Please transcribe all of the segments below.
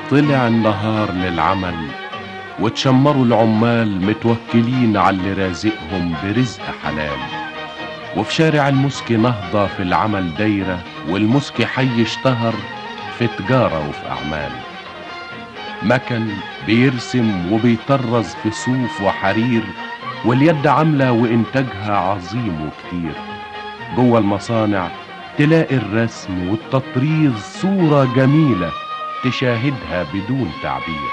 طلع النهار للعمل وتشمروا العمال متوكلين على اللي رازقهم برزق حلال وفي شارع المسكي نهضة في العمل دايرة والمسكي حي اشتهر في تجارة وفي أعمال مكن بيرسم وبيطرز في صوف وحرير واليد عاملة وإنتاجها عظيم وكتير جوه المصانع تلاقي الرسم والتطريز صورة جميلة تشاهدها بدون تعبير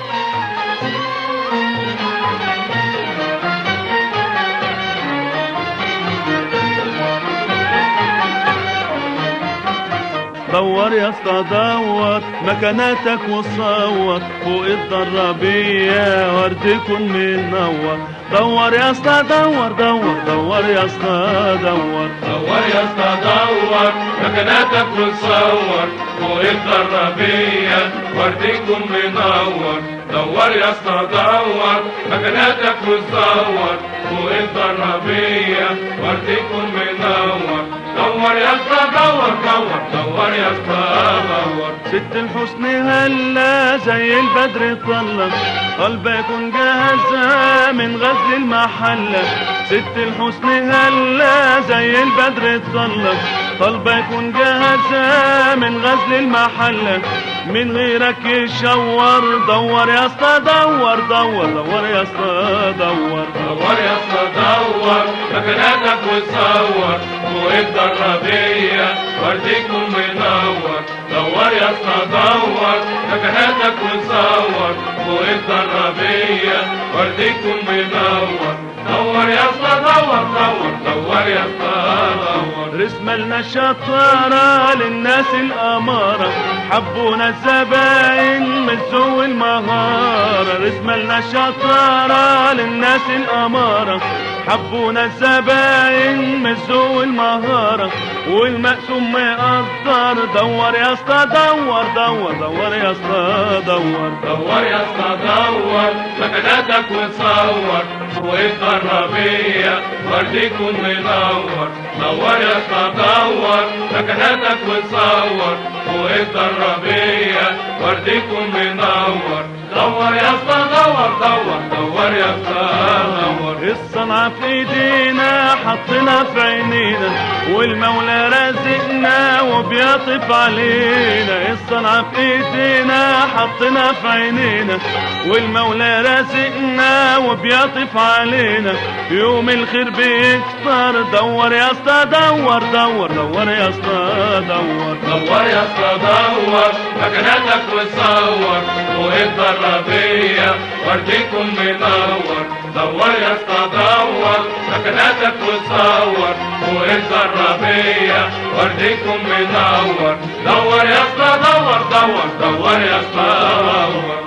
دور يا اسطى دور مكاناتك وصور فوق الضربية ورد يكون منور دور يا اسطى دور دور دور يا اسطى دور دور يا اسطى دور مكاناتك وتصور فوق الضربية ورد يكون منور دور يا اسطى دور مكاناتك وتصور فوق الضربية ورد يكون منور دور يا اسطى دور دور دور يا اسطى دور ست الحسن هلا زي البدر طلع قلبك يكون جاهزة من غزل المحلة ست الحسن هلا زي البدر طلع قلبك يكون جاهزة من غزل المحلة من غيرك يشور دور يا اسطى دور دور دور يا اسطى دور دور يا اسطى دور مكاناتك وتصور فوق الضربية ورد يكون منور دور يا اسطى دور مكاناتك وتصور فوق الضربية ورد يكون منور دور يا اسطى دور دور دور يا اسطى دور رسم لنا الشطارة للناس الأمارة حبونا الزباين من سوء المهارة رسم لنا الشطارة للناس الأمارة حبونا الزباين من سوء المهارة والمقسوم مقدر دور يا اسطى دور دور دور يا اسطى دور دور يا اسطى دور مكاناتك وتصور فوق الضربية ورد يكون منور دور يا اسطى دور مكاناتك وتصور فوق الضربية ورد يكون منور دور يا اسطى دور دور دور يا اسطى دور الصنعة في ايدينا حطنا في عينينا والمولى رازقنا وبيطف علينا الصنعة في ايدينا حطنا في عينينا والمولى رازقنا وبيطف علينا يوم الخير بيكتر دور يا اسطى دور دور دور يا اسطى دور دور يا اسطى دور مكاناتك وتصور فوق الضربية ورد يكون منور دور يا اسطى دور مكاناتك وتصور فوق الضربية ورد يكون منور دور يا اسطى دور دور دور يا اسطى دور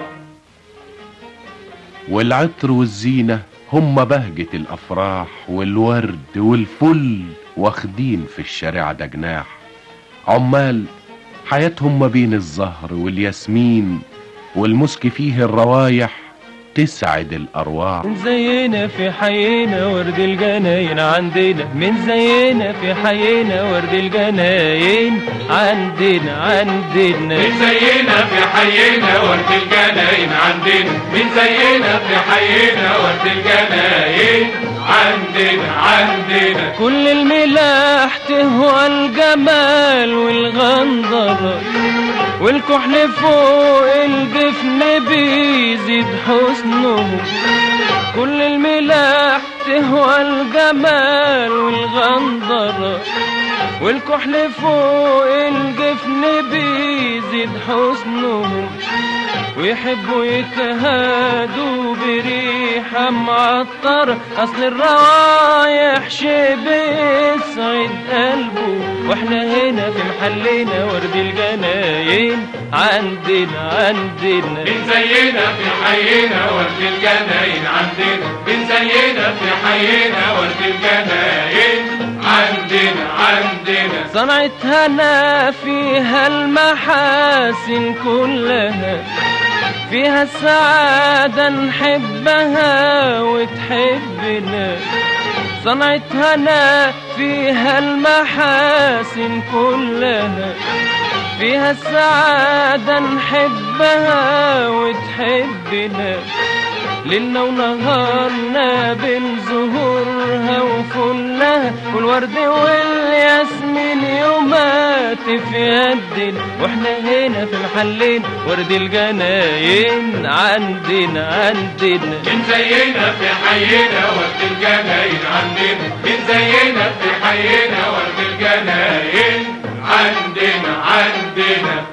والعطر والزينة هم بهجة الأفراح والورد والفل واخدين في الشارع ده جناح عمال حياتهم ما بين الزهر والياسمين والمسك فيه الروايح تسعد الأرواح من زينا في حينا ورد الجناين عندنا من زينا في حينا ورد الجناين عندنا عندنا من زينا في حينا ورد الجناين عندنا من زينا في حينا ورد الجناين عندنا عندنا كل الملاح تهوى الجمال والغندرة والكحل فوق الجفن بيزيد حسنهم كل الملاح تهوى الجمال والغندرة والكحل فوق الجفن بيزيد حسنهم ويحبوا يتهادوا بريحة معطرة أصل الروايح شي بيسعد قلبه واحنا هنا في محلنا ورد الجناين عندنا عندنا من زينا في حينا ورد الجناين عندنا من زينا في حينا ورد الجناين عندنا عندنا صنعتها أنا فيها المحاسن كلها فيها السعادة نحبها وتحبنا صنعتها أنا فيها المحاسن كلها فيها السعادة نحبها وتحبنا ليلنا ونهارنا بين زهورها وفلها والورد والياسمين يومات في يدنا واحنا هنا في محلين ورد الجناين عندنا عندنا من زينا في حينا ورد الجناين عندنا من زينا في حينا ورد الجناين عندنا عندنا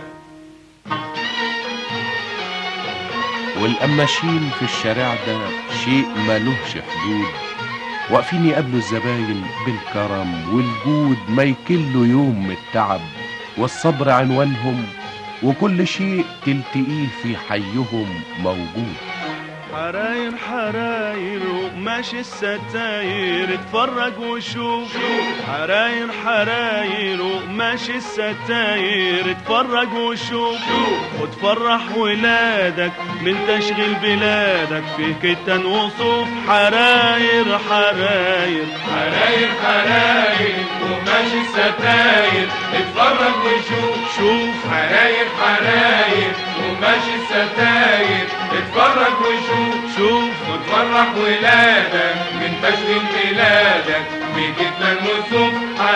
والقماشين في الشارع ده شيء ملوش حدود واقفين يقابلوا الزباين بالكرم والجود ما يكلوا يوم من التعب والصبر عنوانهم وكل شيء تلتقيه في حيهم موجود حراير حراير وقماش الستاير اتفرج وشوف حراير حراير وقماش الستاير اتفرج وشوف وتفرح ولادك من تشغيل بلادك في كتان وصوف حراير حراير حراير حراير وماشي الستاير اتفرج وشوف شوف حراير حراير وماشي الستاير اتفرج وشوف شوف وتفرح ولادك من تشغيل بلادك في جدا وصوف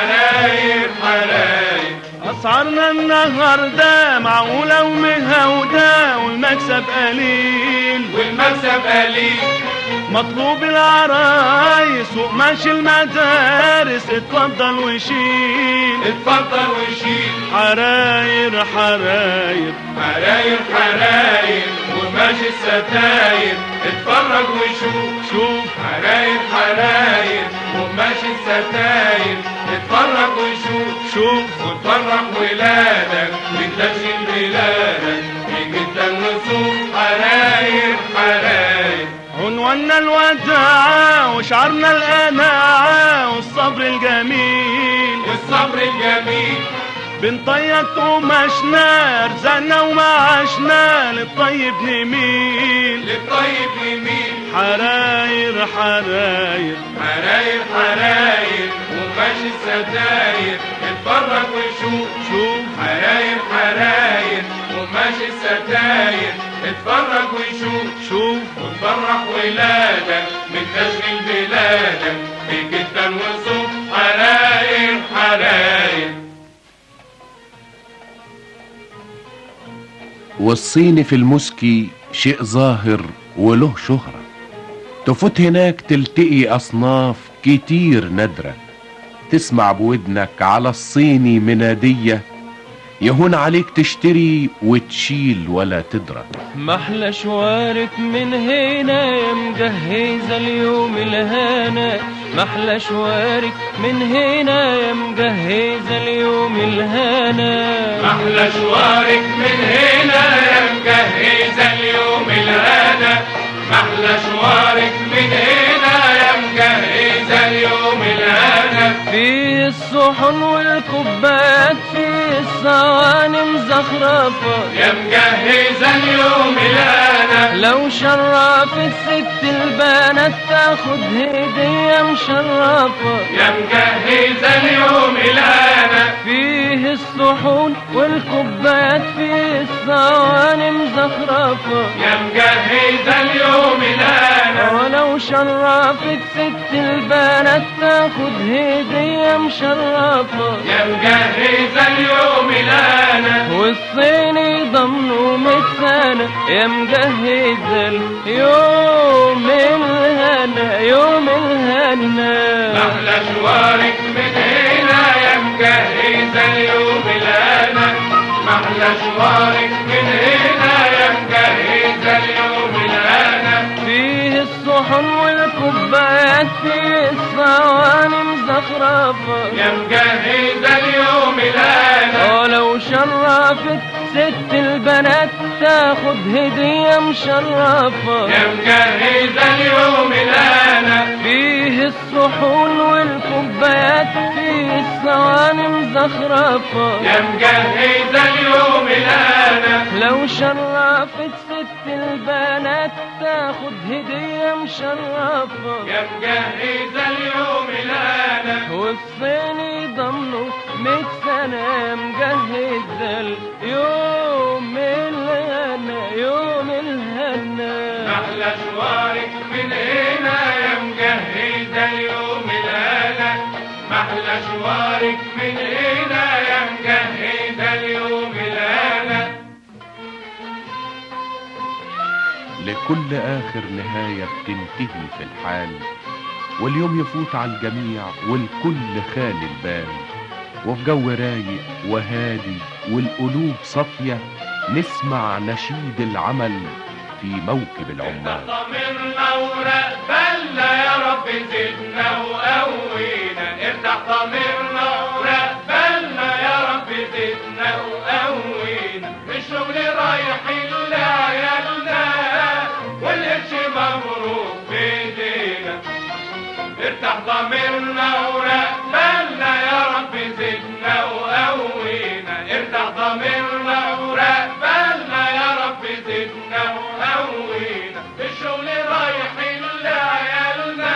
حراير حراير أسعارنا النهاردة معقولة ومهودة والمكسب قليل والمكسب قليل مطلوب العرايس وقماش المدارس اتفضل وشيل اتفضل وشيل حراير حراير حراير حراير وماشي الستاير اتفرج وشوف شوف حراير حراير وماشي الستاير اتفرج وشوف شوف وتفرح ولادك من تشغيل بلادك في جدا وصوف حراير حراير عنواننا الوداعة وشعارنا القناعة والصبر الجميل والصبر الجميل بنطيب قماشنا رزقنا ومعاشنا للطيب نميل للطيب يميل حراير حراير حراير حراير وماشي الستاير اتفرج وشوف شوف حراير حراير وماشي الستاير اتفرج وشوف شوف وتفرح ولادك من تشغيل بلادك في جدا وصوف حراير حراير والصيني في المسكي شيء ظاهر وله شهرة تفوت هناك تلتقي أصناف كتير نادرة تسمع بودنك على الصيني منادية يهون عليك تشتري وتشيل ولا تدرى محلى شوارك من هنا يا مجهزة اليوم الهنا محلى شوارك من هنا يا مجهزة اليوم الهنا محلى شوارك من هنا يا مجهزة اليوم الهنا محلى شوارك من هنا يا مجهزة اليوم الهنا في الصحن والكوبايات في الصواني مزخرفة يا مجهزة اليوم الهنا لو شرف الست البنات تاخد هدية مشرفة يا مجهزة اليوم الهنا فيه الصحون والكوبايات فيه الصواني مزخرفة يا مجهزة اليوم الهنا ولو شرفت ست البنات تاخد هدية مشرفة يا مجهزة اليوم الهنا والصيني ضمنه مية سنة يا مجهز اليوم الهنا يوم الهنا محلى شوارك من هنا يا مجهزة اليوم الهنا محلى شوارك من هنا يا مجهزة اليوم الهنا فيه الصحن والكوبايات فيه الصواني مزخرفة يا مجهزة اليوم الهنا ولو شرفت ست البنات تاخد هدية مشرفة يا مجهزة اليوم الهنا فيه الصحون والكوبايات فيه الصواني مزخرفة يا مجهزة اليوم الهنا لو شرفت ست البنات تاخد هدية مشرفة يا مجهزة اليوم الهنا والصيني ضمنه مية سنة مجهز كل آخر نهاية بتنتهي في الحال واليوم يفوت على الجميع والكل خالي البال وفي جو رايق وهادي والقلوب صافية نسمع نشيد العمل في موكب العمال ضميرنا ورقبلنا يا رب زدنا وقوينا ارتاح ضميرنا ورقبلنا يا رب زدنا وقوينا الشغل رايح لعيالنا والقرش مبروك بايدينا ارتاح ضميرنا ورقبلنا يا رب زدنا وقوينا ارتاح ضميرنا ورقبلنا يا رب زدنا وقوينا الشغل رايح لعيالنا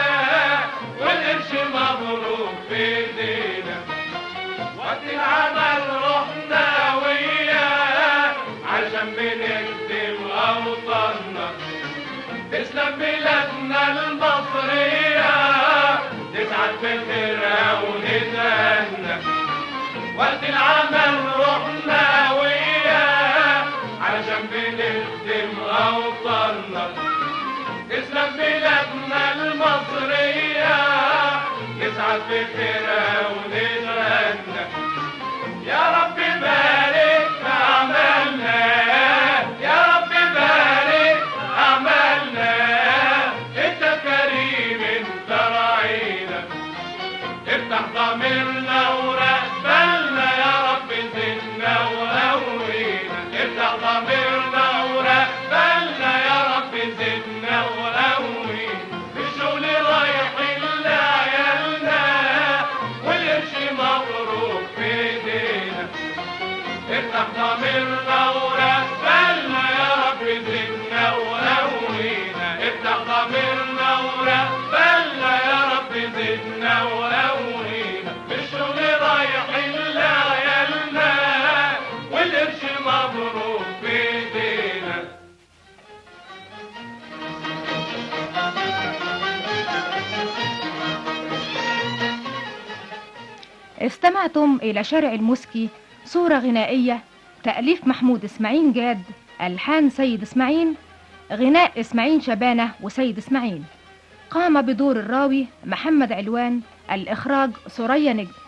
والقرش مبروك بايدينا وقت العمل رحنا وياه عشان بنخدم اوطاننا تسلم بلادنا المصرية نسعد بخيرها ونتهنى وقت العمل رحنا وياه علشان بنخدم أوطاننا تسلم بلادنا المصرية نسعد بخيرها ونتهنى يا رب بارك في أعمالنا يا رب بارك في أعمالنا أنت كريم أنت راعينا افتح ضميرنا ورقبلنا يا رب زدنا وقوينا افتح ضميرنا ورقبلنا يا رب زدنا وقوينا الشغل رايح لعيالنا والقرش مبروك في ايدينا افتح ضميرنا ورقبلنا يا رب زدنا وقوينا افتح ضميرنا ورقبلنا يا رب زدنا وقوينا الشغل رايح لعيالنا والقرش مبروك في ايدينا استمعتم إلى شارع المسكي صورة غنائية تأليف محمود إسماعيل جاد ألحان سيد إسماعيل غناء إسماعيل شبانة وسيد إسماعيل قام بدور الراوي محمد علوان الإخراج سوريا نجم